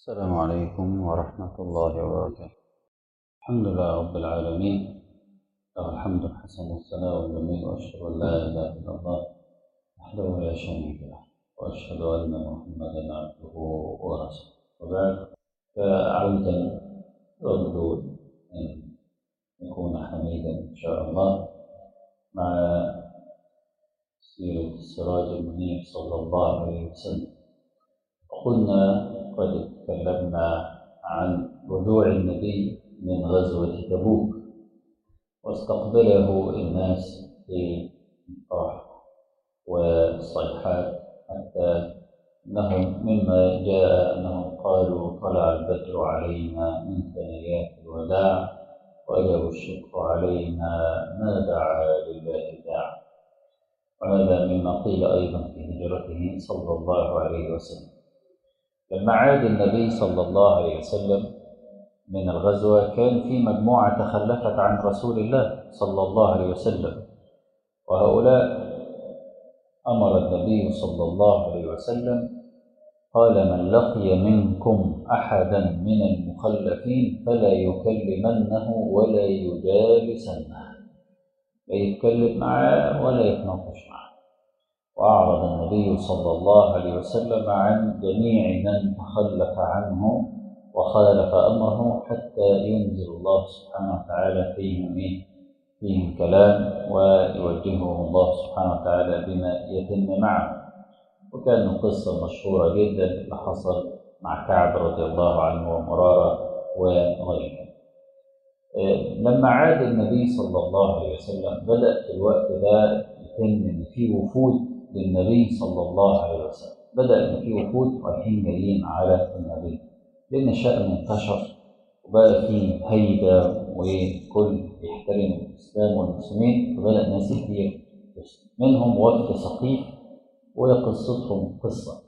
السلام عليكم ورحمة الله وبركاته الحمد لله رب العالمين له الحمد الحسن والثناء الجميل وأشهد أن لا إله إلا الله وحده لا شريك له وأشهد أن محمدا عبده ورسوله وبعد فعودا أرجو أن يكون حميدا إن شاء الله مع سيرة السراج المنير صلى الله عليه وسلم وقلنا قد تكلمنا عن رجوع النبي من غزوة تبوك واستقبله الناس في الفرح والصيحات حتى انهم مما جاء انهم قالوا طلع البدر علينا من ثنيات الوداع وجب الشكر علينا ما دعا لله داع وهذا مما قيل ايضا في هجرته صلى الله عليه وسلم لما عاد النبي صلى الله عليه وسلم من الغزوة كان في مجموعة تخلفت عن رسول الله صلى الله عليه وسلم وهؤلاء أمر النبي صلى الله عليه وسلم قال من لقي منكم أحدا من المخلفين فلا يكلمنه ولا يجالسنه لا يتكلم معه ولا يتناقش معه وأعرض النبي صلى الله عليه وسلم عن جميع من تخلف عنه وخالف أمره حتى ينزل الله سبحانه وتعالى فيهم فيهم كلام ويوجههم الله سبحانه وتعالى بما يتم معه وكان القصة مشهورة جدا اللي حصل مع كعب رضي الله عنه ومرارة وغيرهم لما عاد النبي صلى الله عليه وسلم بدأ في الوقت ده يتم إن في وفود للنبي صلى الله عليه وسلم بدأ إن في وفود رايحين جايين على النبي لأن الشأن انتشر وبقى فيه هيبة وكل يحترم الإسلام والمسلمين فبدأ ناس كتير منهم وفد ثقيف وقصتهم قصة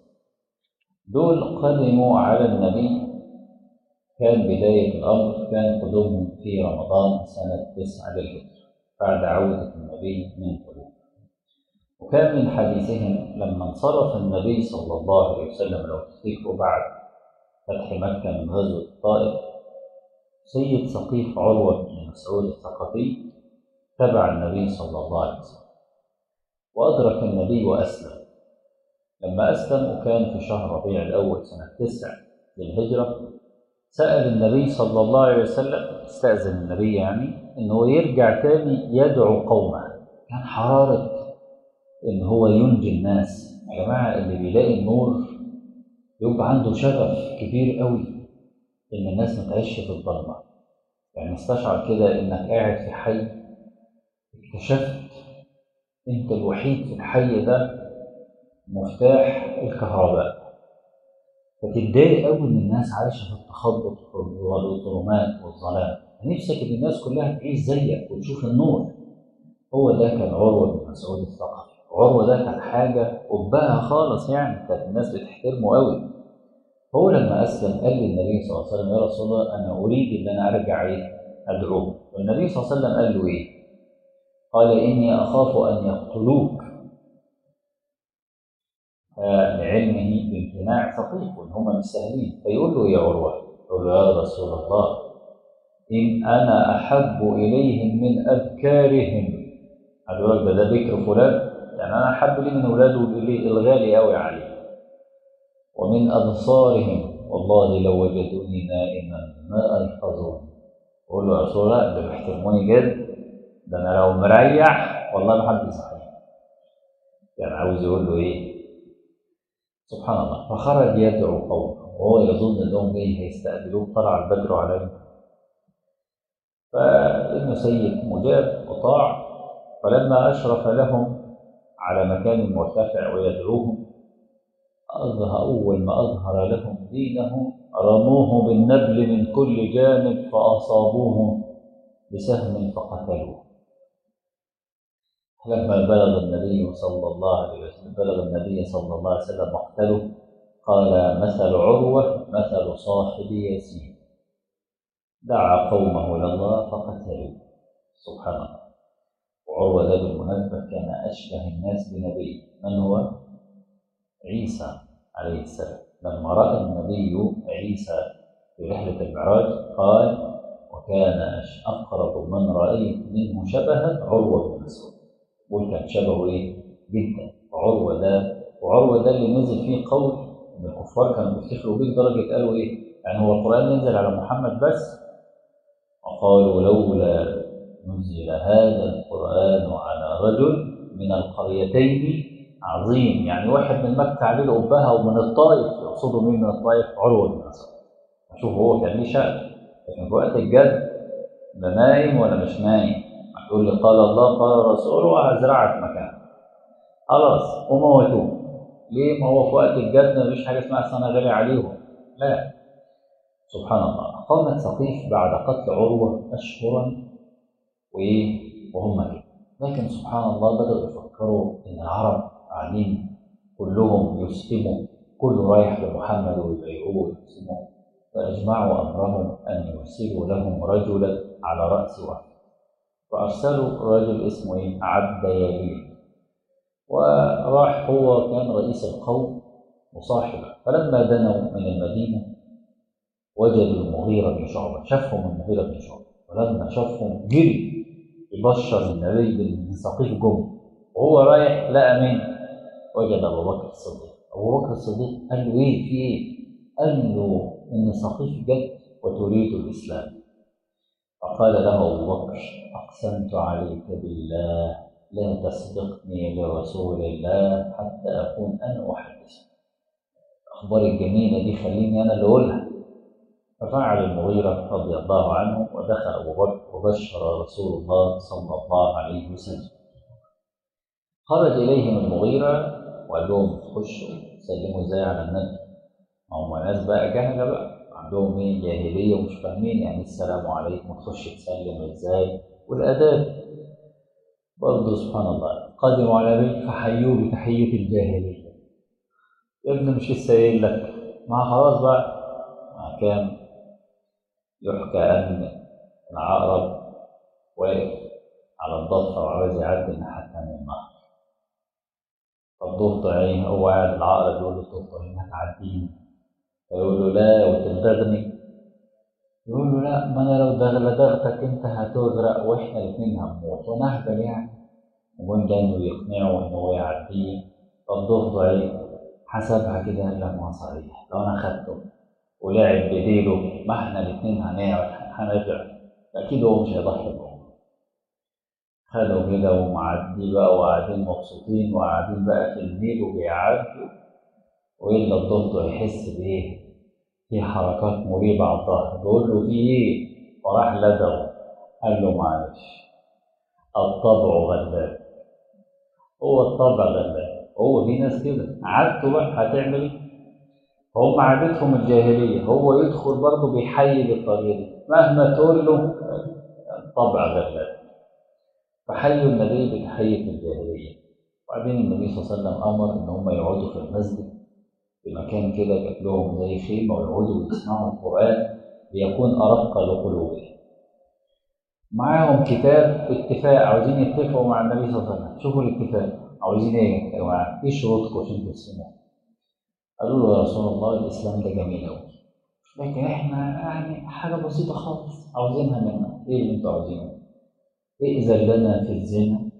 دول قدموا على النبي كان بداية الأمر كان قدومهم في رمضان سنة تسعة للهجرة بعد عودة النبي من تبوك وكان من حديثهم لما انصرف النبي صلى الله عليه وسلم لو تفتكروا بعد فتح مكة من غزوة الطائف سيد سقيف عروة بن مسعود الثقفي تبع النبي صلى الله عليه وسلم وأدرك النبي وأسلم لما أسلم وكان في شهر ربيع الأول سنة تسع للهجرة سأل النبي صلى الله عليه وسلم استأذن النبي يعني إنه يرجع تاني يدعو قومه كان حرارة إن هو ينجي الناس يا جماعة اللي بيلاقي النور يبقى عنده شغف كبير قوي إن الناس ما تعيش في الظلمة يعني استشعر كده إنك قاعد في حي اكتشفت أنت الوحيد في الحي ده مفتاح الكهرباء فتتضايق قوي إن الناس عايشة في التخبط والظلمات والظلام نفسك إن الناس كلها تعيش زيك وتشوف النور هو ده كان عروة بن مسعود الثقفي عروة ده كان حاجة قبها خالص يعني كانت الناس بتحترمه قوي هو لما أسلم قال للنبي صلى الله عليه وسلم يا رسول الله أنا أريد أن أنا أرجع إيه أدعوه والنبي صلى الله عليه وسلم قال له إيه قال إني أخاف أن يقتلوك لعلمه بامتناع ثقيف وإن هم مش سهلين فيقول له يا عروة يقول له يا رسول الله إن أنا أحب إليهم من أبكارهم هذول ده, ده بكر فلان يعني أنا أحب لي من أولاده الغالي أوي عليه ومن أبصارهم والله لو وجدوني نائما ما أيقظوني أقول له يا رسول الله ده بيحترموني جد ده أنا لو مريح والله ما حد يصحيني يعني عاوز يقول له إيه سبحان الله فخرج يدعو قومه وهو يظن انهم جاي هيستقبلوه طلع البدر عليه فابن سيد مجاب وطاع فلما أشرف لهم على مكان مرتفع ويدعوهم أظهر أول ما أظهر لهم دينه رموه بالنبل من كل جانب فأصابوه بسهم فقتلوه لما بلغ النبي صلى الله عليه وسلم بلغ النبي صلى الله عليه وسلم مقتله قال مثل عروة مثل صاحب ياسين دعا قومه إلى الله فقتلوه سبحان الله وعروة ده بالمناسبة كان أشبه الناس بنبي من هو؟ عيسى عليه السلام لما رأى النبي عيسى في رحلة المعراج قال وكان أقرب من رأيت منه شبها عروة بن مسعود قول كان شبهه إيه؟ جدا وعروة ده وعروة ده اللي نزل فيه قول إن الكفار كانوا بيفتخروا بيه لدرجة قالوا إيه؟ يعني هو القرآن ينزل على محمد بس وقالوا لولا نزل هذا القرآن على رجل من القريتين عظيم يعني واحد من مكة عليه الأبهة ومن الطائف يقصدوا مين من الطائف عروة بن مسعود شوف هو كان ليه شأن لكن في وقت الجد لا نايم ولا مش نايم هتقول لي قال الله قال رسوله وهزرعك مكان خلاص وموتوه ليه ما هو في وقت الجد مفيش حاجة اسمها أصل أنا غالي عليهم لا سبحان الله قامت سقيف بعد قتل عروة أشهرا وإيه وهم كده لكن سبحان الله بدأوا يفكروا إن العرب قاعدين كلهم يسلموا كله رايح لمحمد ويبايعوه ويسلموا فأجمعوا أمرهم أن يرسلوا لهم رجلا على رأس واحد فأرسلوا رجل اسمه إيه؟ عبد يليل وراح هو كان رئيس القوم وصاحبه فلما دنوا من المدينة وجدوا المغيرة بن شعبة شافهم المغيرة بن شعبة ولما شافهم جري يبشر النبي من سقيف جم وهو رايح لقى مين؟ وجد أبو بكر الصديق أبو بكر الصديق قال له إيه في إيه؟ قال له إن سقيف جت وتريد الإسلام فقال له أبو بكر أقسمت عليك بالله لا تسبقني لرسول الله حتى أكون أنا أحدثك الأخبار الجميلة دي خليني أنا اللي أقولها ففعل المغيرة رضي الله عنه ودخل أبو بكر وبشر رسول الله صلى الله عليه وسلم خرج إليهم المغيرة وقال لهم خشوا سلموا ازاي على النبي ما هم ناس بقى جهلة بقى عندهم ايه جاهلية ومش فاهمين يعني السلام عليكم وتخش تسلم ازاي والآداب برضه سبحان الله قدموا على النبي فحيوه بتحية الجاهلية يا ابني مش لسه قايل لك ما خلاص بقى كان يحكى أن العقرب واقف على الضفة وعاوز يعدي الناحية التانية من النهر فالضفة عين هو قاعد العقرب يقول له الضفة هنا تعديني فيقول له لا وتلدغني يقول له لا ما انا لو لدغتك انت هتغرق واحنا الاثنين هنموت وانا اهبل يعني المهم ده انه يقنعه ان هو يعديه فالضفة عين حسبها كده قال لك ما صحيح لو انا خدته ولعب بديله ما احنا الاثنين هنغرق اكيد هو مش هيضحي بهم خدوا كده ومعدي بقى وقاعدين مبسوطين وقاعدين بقى في النيل وبيعدوا وإلا الضفدع يحس بإيه؟ في حركات مريبة على الظهر بيقول له في إيه؟ فراح لدغه قال له معلش الطبع غلاب هو الطبع غلاب هو في ناس كده عادته بقى هتعمل ايه؟ هم عادتهم الجاهلية هو يدخل برضه بيحيي بالطريقة دي مهما تقول له الطبع غلاب فحيوا النبي بتحية الجاهلية وبعدين النبي صلى الله عليه وسلم أمر إن هم يقعدوا في المسجد في مكان كده جاب لهم زي خيمة ويقعدوا ويسمعوا القرآن ليكون أرق لقلوبهم معاهم كتاب اتفاق عاوزين يتفقوا مع النبي صلى الله عليه وسلم شوفوا الاتفاق عاوزين ايه يا جماعة؟ ايه شروطكم عشان تسلموا؟ قالوا له يا رسول الله الإسلام ده جميل أوي لكن احنا يعني حاجة بسيطة خالص عاوزينها منا ايه اللي انتوا عاوزينه؟ ائذن لنا في الزنا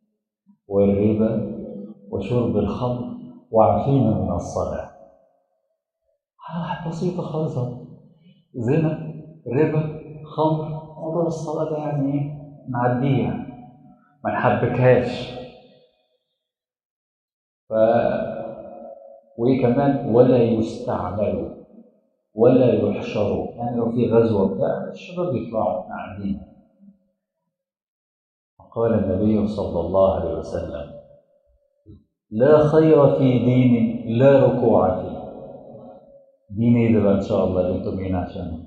والربا وشرب الخمر وعافينا من الصلاة حاجة بسيطة خالص زنا ربا خمر موضوع الصلاة ده يعني ايه نعديها ما نحبكهاش ف وايه كمان ولا يستعملوا ولا يحشروا يعني لو في غزوه بتاع الشباب يطلعوا احنا قاعدين قال النبي صلى الله عليه وسلم لا خير في دين لا ركوع فيه دين ايه ده بقى ان شاء الله اللي انتم هنا عشانه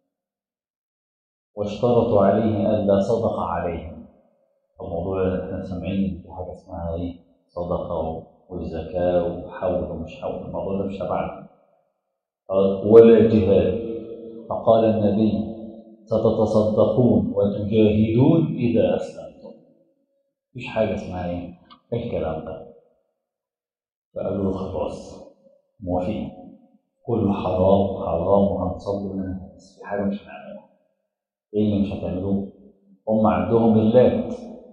واشترطوا عليه الا صدق عليهم الموضوع احنا سامعين في حاجه اسمها ايه صدقه والزكاه وحول ومش حول الموضوع ده مش تبعنا ولا جهاد فقال النبي ستتصدقون وتجاهدون اذا اسلمتم مفيش حاجه اسمها ايه الكلام ده فقالوا له خلاص موافقين كله حرام حرام وهنصلي منها بس في حاجة مش هنعملها إيه اللي مش هتعملوه؟ هم عندهم اللات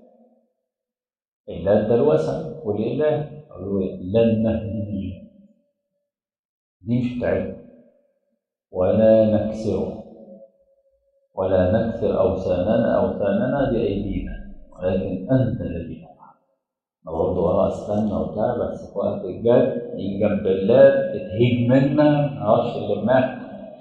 اللات ده الوثن والإله قالوا لن نهدي دي مش بتاعتنا ولا نكسره ولا نكسر أوثاننا أوثاننا بأيدينا ولكن أنت الذي تفعل أنا برضه ورا استنى وبتاع بس في وقت الجد يجي جنب اللات تتهيج منا معرفش اللي مات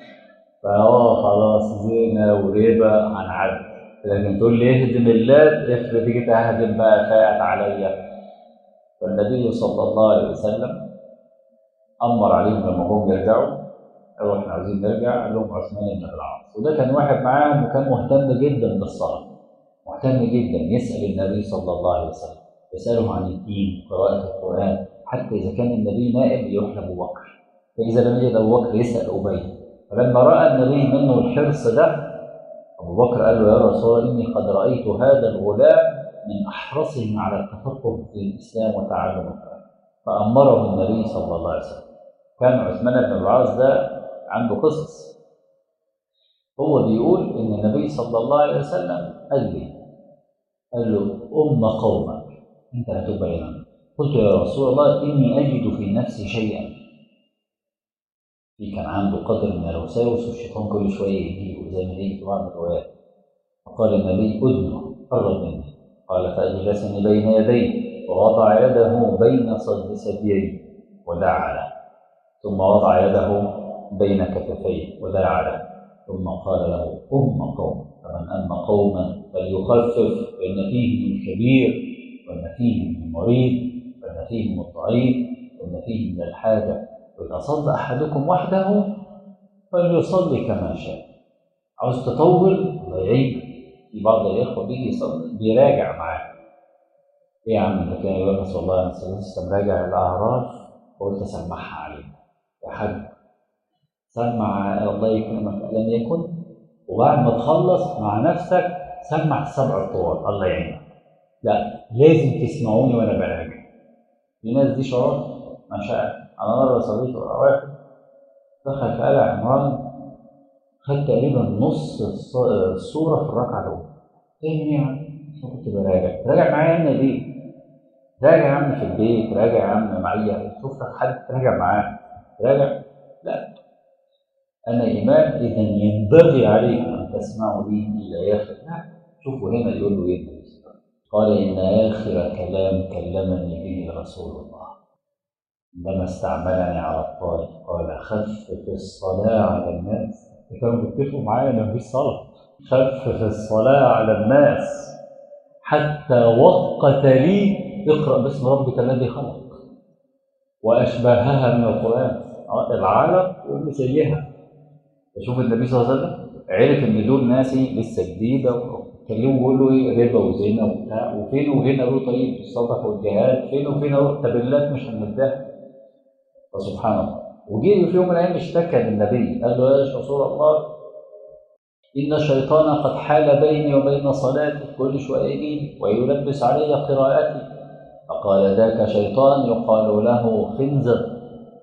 فهو خلاص زينة وربا هنعدي لكن تقول لي اهدم اللات افرض جيت اهدم بقى فات عليا فالنبي صلى الله عليه وسلم امر عليهم لما هم يرجعوا قالوا احنا عايزين نرجع قال لهم عثمان بن العاص وده كان واحد معاهم وكان مهتم جدا بالصلاه مهتم جدا يسال النبي صلى الله عليه وسلم يساله عن الدين قراءه القران حتى اذا كان النبي نائم يروح لابو بكر فاذا لم يجد ابو بكر يسال ابي فلما راى النبي منه الحرص ده ابو بكر قال له يا رسول الله اني قد رايت هذا الغلام من احرصهم على التفقه في الاسلام وتعلم القران فامره النبي صلى الله عليه وسلم كان عثمان بن العاص ده عنده قصص هو بيقول ان النبي صلى الله عليه وسلم قال لي قال له ام قومك انت هتبقى امام قلت يا رسول الله اني اجد في نفسي شيئا في كان عنده قدر من الوساوس والشيطان كل شويه يجيه زي ما يجي في بعض الروايات فقال النبي ادنه قرب مني قال فاجلسني بين يديه ووضع يده بين صد ثدييه ودعا له ثم وضع يده بين كتفيه ودعا له ثم قال له أم قوم فمن أم قوما فليخفف فإن فيه من كبير وإن فيه من مريض وإن فيه من الضعيف وإن فيه من الحاجة وإذا صلى أحدكم وحده فليصلي كما شاء عاوز تطول الله يعينك في بعض الإخوة بيجي يصلي بيراجع معاه إيه يا عم أنت كده يقول لك والله أنا لسه مراجع الأعراف وقلت أسمعها عليك يا حاج سمع الله يكرمك لم يكن وبعد ما تخلص مع نفسك سمع السبع الطوال الله يعينك لا لازم تسمعوني وانا براجع في ناس دي شعور ما شاء انا مره صليت ورا واحد دخل في ال عمران خد تقريبا نص الصوره في الركعه الاولى ايه يعني كنت براجع راجع معايا انا ليه راجع يا عم في البيت راجع يا عم معايا شوف لك حد تراجع معاه راجع لا أنا إمام إذا ينبغي عليكم أن تسمعوا لي إلى آخر لا شوفوا هنا يقول له إيه قال إن آخر كلام كلمني به رسول الله لما استعملني على الطائف قال خفف الصلاة على الناس كانوا بيتفقوا معايا إن مفيش صلاة خفف الصلاة على الناس حتى وقت لي اقرأ باسم ربك الذي خلق وأشباهها من القرآن العالم يقول زيها شوف النبي صلى الله عليه وسلم عرف ان دول ناسي لسه جديده وكلموا بيقولوا ايه ربا وزنا وبتاع وفين وهنا له طيب الصدقه والجهاد فين وفين اهو التبلات مش هندها فسبحان الله وجي في يوم من الايام اشتكى للنبي قال له يا رسول الله ان الشيطان قد حال بيني وبين صلاتي كل شويه يجي ويلبس علي قراءتي فقال ذاك شيطان يقال له خنزر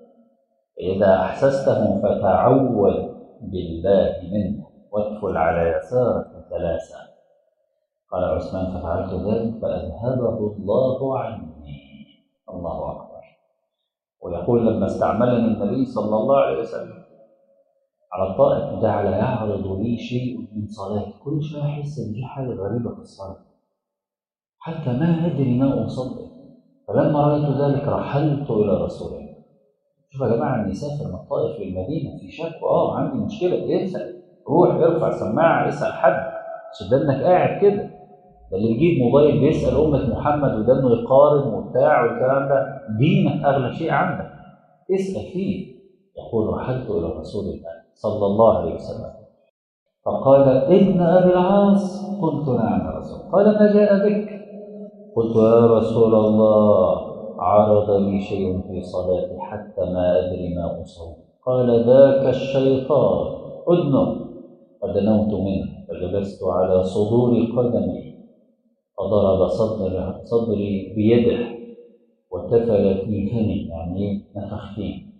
إذا أحسسته فتعوذ بالله منه وادخل على يسارك ثلاثة قال عثمان ففعلت ذلك فأذهبه الله عني الله أكبر ويقول لما استعملني النبي صلى الله عليه وسلم على الطائف جعل يعرض لي شيء من صلاتي كل شوية أحس إن في حاجة غريبة في الصلاة حتى ما أدري ما أصلي فلما رأيت ذلك رحلت إلى رسول الله شوف يا جماعه اللي يسافر من الطائف للمدينه في شك اه عندي مشكله يسال روح ارفع سماعه اسال حد مش ده انك قاعد كده ده اللي يجيب موبايل بيسال امه محمد وده انه يقارن وبتاع والكلام ده دينك اغلى شيء عندك اسال فيه يقول رحلت الى رسول الله صلى الله عليه وسلم فقال ابن ابي العاص قلت نعم يا رسول قال ما جاء بك قلت يا رسول الله عرض لي شيء في صلاتي حتى ما أدري ما أصلي قال ذاك الشيطان أدنه فدنوت منه فجلست على صدور قدمي فضرب صدر صدري بيده وتفل في فمي يعني نفخ فيه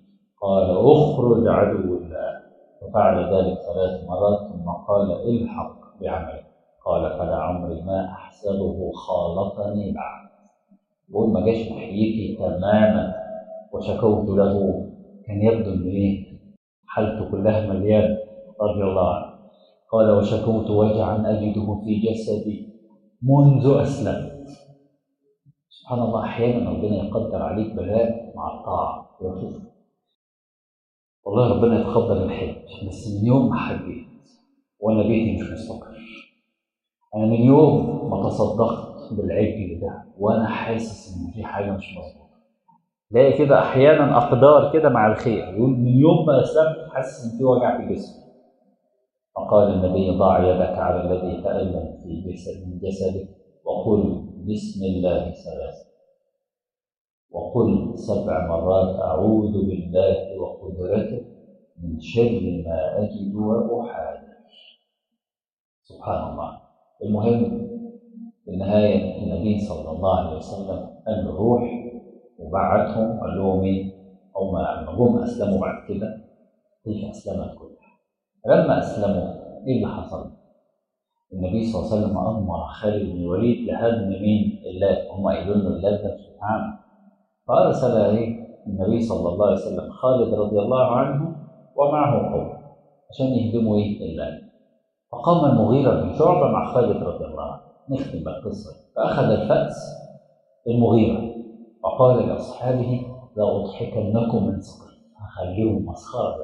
قال اخرج عدو الله ففعل ذلك ثلاث مرات ثم قال الحق بعملك قال فلعمري ما احسبه خالطني بعد يقول ما جاش ناحيتي تماما وشكوت له كان يبدو ان ايه حالته كلها مليانه رضي الله عنه قال وشكوت وجعا اجده في جسدي منذ اسلمت سبحان الله احيانا ربنا يقدر عليك بلاء مع الطاعه ويشوف والله ربنا يتقبل الحج بس من يوم ما حجيت وانا بيتي مش مستقر انا من يوم ما تصدقت بالعجل ده وانا حاسس ان في حاجه مش مظبوطه تلاقي كده احيانا اقدار كده مع الخير يقول من يوم ما اسلمت حاسس ان في وجع في جسمي فقال النبي ضع يدك على الذي تألم في جسد من جسدك وقل بسم الله ثلاثة وقل سبع مرات أعوذ بالله وقدرته من شر ما أجد وأحاذر سبحان الله المهم في النهاية النبي صلى الله عليه وسلم قال له روح وبعتهم قال لهم ايه؟ هم لما جم اسلموا بعد كده تلك اسلمت كلها لما اسلموا ايه اللي حصل؟ النبي صلى الله عليه وسلم امر خالد بن الوليد لهدم مين؟ اللات هم قالوا له اللات ده سبحانه فارسل ايه؟ النبي صلى الله عليه وسلم خالد رضي الله عنه ومعه قوم عشان يهدموا ايه؟ اللات فقام المغيرة بن شعبة مع خالد رضي الله عنه نختم بقى القصة فأخذ الفأس المغيرة وقال لأصحابه لأضحكنكم من سقط هخليهم مسخرة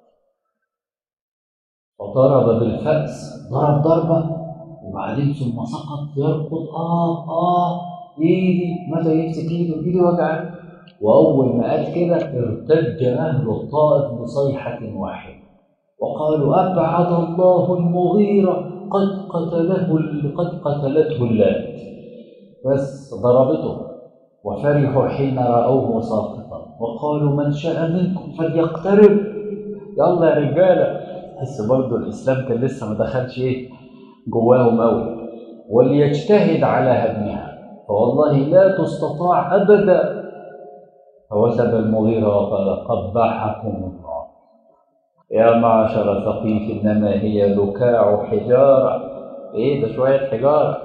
وضرب بالفأس ضرب ضربة وبعدين ثم سقط يرقد آه آه إيدي متى يمسك إيده إيدي وجعان وأول ما قال كده ارتج أهل الطائف بصيحة واحدة وقالوا أبعد الله المغيرة قد قتله قد قتلته اللات بس ضربته وفرحوا حين رأوه ساقطا وقالوا من شاء منكم فليقترب يلا يا رجالة تحس برضه الإسلام كان لسه ما دخلش إيه جواهم أوي وليجتهد على هدمها فوالله لا تستطاع أبدا فوثب المغيرة وقال قبحكم الله يا معشر ثقيف إنما هي بكاع حجارة إيه ده شوية حجارة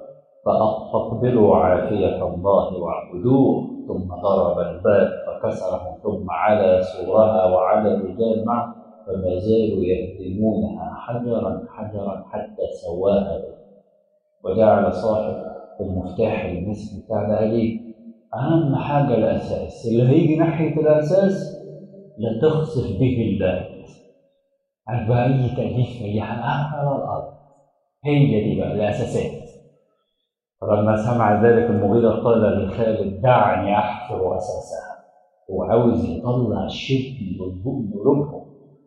فاقبلوا عافية الله واعبدوه ثم ضرب الباب فكسره ثم على سورها وعلى الرجال معه فما زالوا يهدمونها حجرا حجرا حتى سواها وجعل صاحب المفتاح المسك بتاع ده عليه أهم حاجة الأساس اللي هيجي ناحية الأساس لا تخسف به الله عارف بقى أي تأليف ريحة على الأرض هي دي بقى الأساسات فلما سمع ذلك المغيرة قال لخالد دعني أحفر أساسها هو عاوز يطلع الشرك من قلوبهم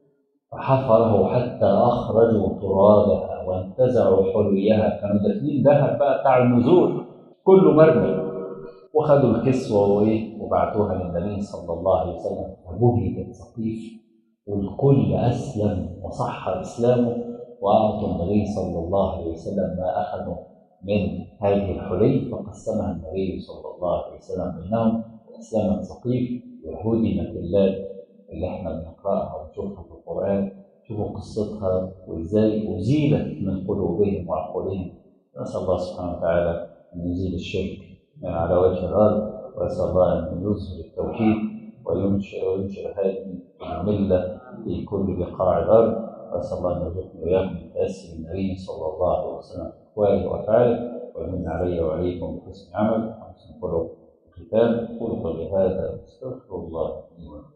فحفره حتى أخرجوا ترابها وانتزعوا حليها كانوا دافنين ذهب بقى بتاع النزول كله مرمي وخدوا الكسوة وإيه وبعتوها للنبي صلى الله عليه وسلم فبهجت سقيف والكل أسلم وصح إسلامه وأعطوا النبي صلى الله عليه وسلم ما أخذوا من هذه الحلي فقسمها النبي صلى الله عليه وسلم بينهم واسلمت سقيف وهدمت اللات اللي احنا بنقراها ونشوفها في القران شوفوا قصتها وازاي ازيلت من قلوبهم وعقولهم نسال الله سبحانه وتعالى ان يزيل الشرك من على وجه الارض واسال الله ان يظهر التوحيد وينشر وينشر هذه المله في كل بقاع الارض واسال الله ان يرزقنا واياكم تاسي النبي صلى الله عليه وسلم أقواله وأفعاله ويمن علي وعليكم بحسن عمل وحسن خلق الختام قولوا قولي هذا استغفر الله لي ولكم